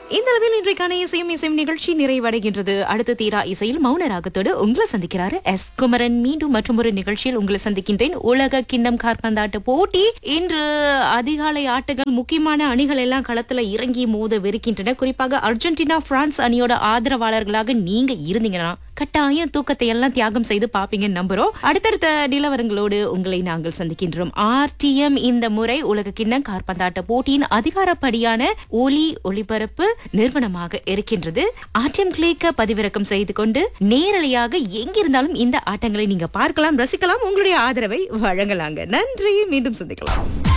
இந்த அளவில் இன்றைக்கான இசையும் இசையும் நிகழ்ச்சி நிறைவடைகின்றது அடுத்த தீரா இசையில் மௌன ராகத்தோடு உங்களை சந்திக்கிறாரு எஸ் குமரன் மீண்டும் மற்றும் ஒரு நிகழ்ச்சியில் உங்களை சந்திக்கின்றேன் உலக கிண்ணம் காற்பந்தாட்ட போட்டி இன்று அதிகாலை ஆட்டங்கள் முக்கியமான அணிகள் எல்லாம் களத்துல இறங்கி மோத வெறுக்கின்றன குறிப்பாக அர்ஜென்டினா பிரான்ஸ் அணியோட ஆதரவாளர்களாக நீங்க இருந்தீங்கன்னா கட்டாயம் தூக்கத்தை எல்லாம் தியாகம் செய்து பாப்பீங்கன்னு நம்புறோம் அடுத்தடுத்த நிலவரங்களோடு உங்களை நாங்கள் சந்திக்கின்றோம் ஆர்டிஎம் இந்த முறை உலக கிண்ணம் காற்பந்தாட்ட போட்டியின் அதிகாரப்படியான ஒலி ஒளிபரப்பு நிறுவனமாக இருக்கின்றது ஆர்டிஎம் கிளிக்க பதிவிறக்கம் செய்து கொண்டு நேரலையாக எங்கிருந்தாலும் இந்த ஆட்டங்களை நீங்க பார்க்கலாம் ரசிக்கலாம் உங்களுடைய ஆதரவை வழங்கலாங்க நன்றி மீண்டும் சந்திக்கலாம்